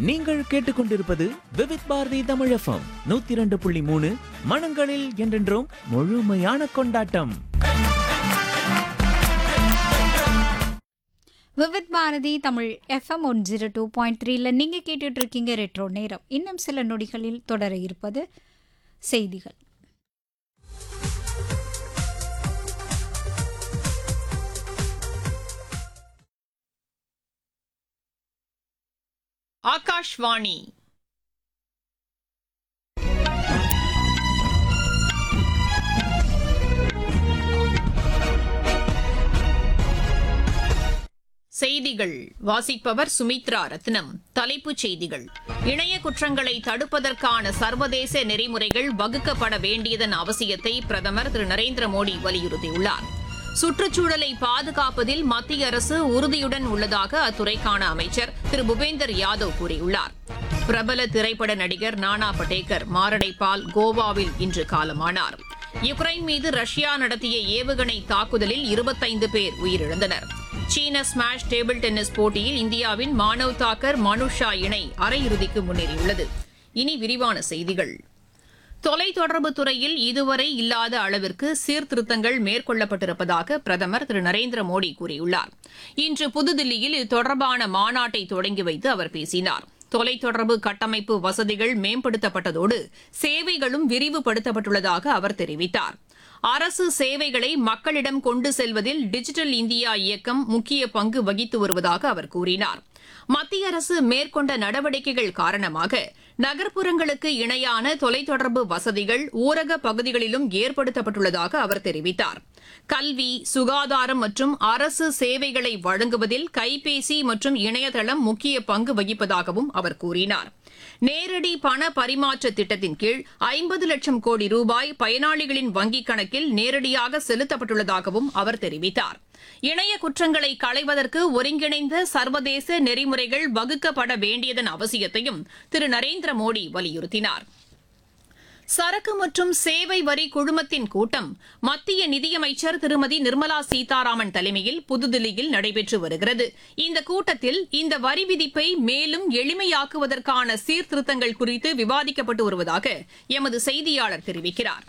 நீங்கள் கேட்டுக்கொண்டிருப்பது விவித் பாரதி தமிழ் எஃப்எம் நூத்தி இரண்டு புள்ளி மூணு மனங்களில் என்றென்றும் முழுமையான கொண்டாட்டம் Vividh Bharati Tamil FM one zero two point த்ரீல நீங்கள் கேட்டுட்டு இருக்கீங்க ரெட்ரோ நேரம் இன்னும் சில நொடிகளில் தொடர இருப்பது செய்திகள் ஆகாஷ்வாணி செய்திகள் வாசிப்பவர் சுமித்ரா ரத்னம் தலைப்புச் செய்திகள் இணைய குற்றங்களை தடுப்பதற்கான சர்வதேச நெறிமுறைகள் வகுக்கப்பட வேண்டியதன் அவசியத்தை பிரதமர் திரு நரேந்திர மோடி வலியுறுத்தியுள்ளார் சுற்றுச்சூழலை பாதுகாப்பதில் மத்திய அரசு உறுதியுடன் உள்ளதாக அத்துறைக்கான அமைச்சர் திரு பூபேந்தர் யாதவ் கூறியுள்ளார் பிரபல திரைப்பட நடிகர் நானா படேகர் மாரடைப்பால் கோவாவில் இன்று காலமானார் யுக்ரைன் மீது ரஷ்யா நடத்திய ஏவுகணை தாக்குதலில் இருபத்தைந்து பேர் உயிரிழந்தனர் சீன ஸ்மாஷ் டேபிள் டென்னிஸ் போட்டியில் இந்தியாவின் மானவ் தாக்கர் மனுஷா இணை அரையிறுதிக்கு முன்னேறியுள்ளது இனி விரிவான செய்திகள் தொலைத்தொடர்புத் துறையில் இதுவரை இல்லாத அளவிற்கு சீர்திருத்தங்கள் மேற்கொள்ளப்பட்டிருப்பதாக பிரதமர் திரு நரேந்திர மோடி கூறியுள்ளார் இன்று புதுதில்லியில் இது தொடர்பான மாநாட்டை தொடங்கி வைத்து அவர் பேசினார் தொலைத்தொடர்பு கட்டமைப்பு வசதிகள் மேம்படுத்தப்பட்டதோடு சேவைகளும் விரிவுபடுத்தப்பட்டுள்ளதாக அவர் தெரிவித்தார் அரசு சேவைகளை மக்களிடம் கொண்டு செல்வதில் டிஜிட்டல் இந்தியா இயக்கம் முக்கிய பங்கு வகித்து வருவதாக அவர் கூறினார் மத்திய அரசு மேற்கொண்ட நடவடிக்கைகள் காரணமாக நகர்ப்புறங்களுக்கு இணையான தொலைத்தொடர்பு வசதிகள் ஊரக பகுதிகளிலும் ஏற்படுத்தப்பட்டுள்ளதாக அவர் தெரிவித்தார் கல்வி சுகாதாரம் மற்றும் அரசு சேவைகளை வழங்குவதில் கைபேசி மற்றும் இணையதளம் முக்கிய பங்கு வகிப்பதாகவும் அவர் கூறினார் நேரடி பண பரிமாற்ற திட்டத்தின் கீழ் ஐம்பது லட்சம் கோடி ரூபாய் பயனாளிகளின் வங்கிக் கணக்கில் நேரடியாக செலுத்தப்பட்டுள்ளதாகவும் அவர் தெரிவித்தார் இணைய குற்றங்களை களைவதற்கு ஒருங்கிணைந்த சர்வதேச நெறிமுறைகள் வகுக்கப்பட வேண்டியதன் அவசியத்தையும் திரு நரேந்திர மோடி வலியுறுத்தினார் சரக்கு மற்றும் சேவை வரி குழுமத்தின் கூட்டம் மத்திய நிதியமைச்சர் திருமதி நிர்மலா சீதாராமன் தலைமையில் புதுதில்லியில் நடைபெற்று வருகிறது இந்த கூட்டத்தில் இந்த வரி விதிப்பை மேலும் எளிமையாக்குவதற்கான சீர்திருத்தங்கள் குறித்து விவாதிக்கப்பட்டு வருவதாக எமது செய்தியாளர் தெரிவிக்கிறார்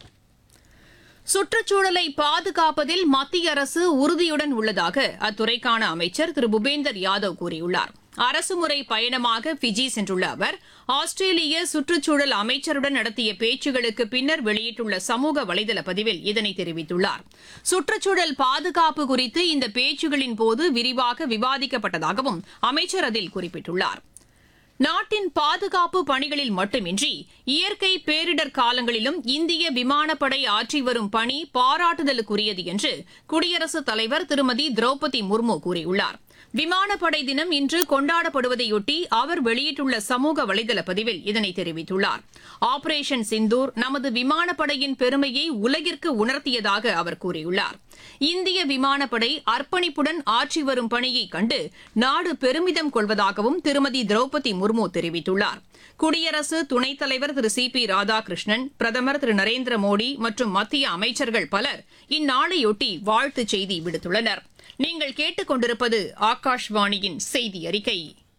சுற்றுச்சூழலை பாதுகாப்பதில் மத்திய அரசு உறுதியுடன் உள்ளதாக அத்துறைக்கான அமைச்சர் திரு பூபேந்தர் யாதவ் கூறியுள்ளார் அரசுமுறை பயணமாக பிஜி சென்றுள்ள அவர் ஆஸ்திரேலிய சுற்றுச்சூழல் அமைச்சருடன் நடத்திய பேச்சுகளுக்கு பின்னர் வெளியிட்டுள்ள சமூக வலைதள பதிவில் இதனை தெரிவித்துள்ளார் சுற்றுச்சூழல் பாதுகாப்பு குறித்து இந்த பேச்சுகளின் போது விரிவாக விவாதிக்கப்பட்டதாகவும் அமைச்சர் அதில் குறிப்பிட்டுள்ளார் நாட்டின் பாதுகாப்பு பணிகளில் மட்டுமின்றி இயற்கை பேரிடர் காலங்களிலும் இந்திய விமானப்படை ஆற்றி வரும் பணி பாராட்டுதலுக்குரியது என்று குடியரசுத் தலைவர் திருமதி திரௌபதி முர்மு கூறியுள்ளார் விமானப்படை தினம் இன்று கொண்டாடப்படுவதையொட்டி அவர் வெளியிட்டுள்ள சமூக வலைதள பதிவில் இதனை தெரிவித்துள்ளார் ஆபரேஷன் சிந்தூர் நமது விமானப்படையின் பெருமையை உலகிற்கு உணர்த்தியதாக அவர் கூறியுள்ளார் இந்திய விமானப்படை அர்ப்பணிப்புடன் ஆற்றி வரும் பணியை கண்டு நாடு பெருமிதம் கொள்வதாகவும் திருமதி திரௌபதி முர்மு தெரிவித்துள்ளார் குடியரசு துணைத் தலைவர் திரு சி பி ராதாகிருஷ்ணன் பிரதமர் திரு நரேந்திர மோடி மற்றும் மத்திய அமைச்சர்கள் பலர் இந்நாளையொட்டி வாழ்த்துச் செய்தி விடுத்துள்ளனர் நீங்கள் கேட்டுக்கொண்டிருப்பது ஆகாஷ்வாணியின் செய்தி அறிக்கை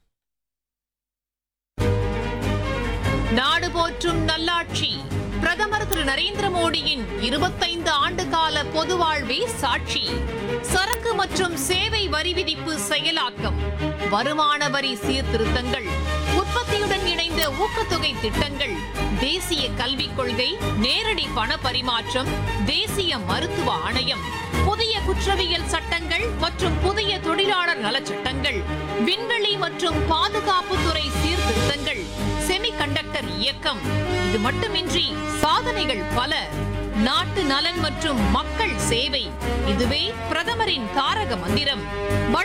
நாடு போற்றும் நல்லாட்சி பிரதமர் திரு நரேந்திர மோடியின் இருபத்தைந்து ஆண்டு கால பொது வாழ்வே சாட்சி சரக்கு மற்றும் சேவை வரி விதிப்பு செயலாக்கம் வருமான வரி சீர்திருத்தங்கள் உற்பத்தியுடன் இணைந்த ஊக்கத்தொகை திட்டங்கள் தேசிய கல்விக் கொள்கை நேரடி பண பரிமாற்றம் தேசிய மருத்துவ ஆணையம் புதிய குற்றவியல் சட்டங்கள் மற்றும் புதிய தொழிலாளர் நலச் சட்டங்கள் விண்வெளி மற்றும் பாதுகாப்புத்துறை சீர்திருத்தங்கள் செமிகண்டக்டர் இயக்கம் இது மட்டுமின்றி சாதனைகள் பல நாட்டு நலன் மற்றும் மக்கள் சேவை இதுவே பிரதமரின் தாரக மந்திரம்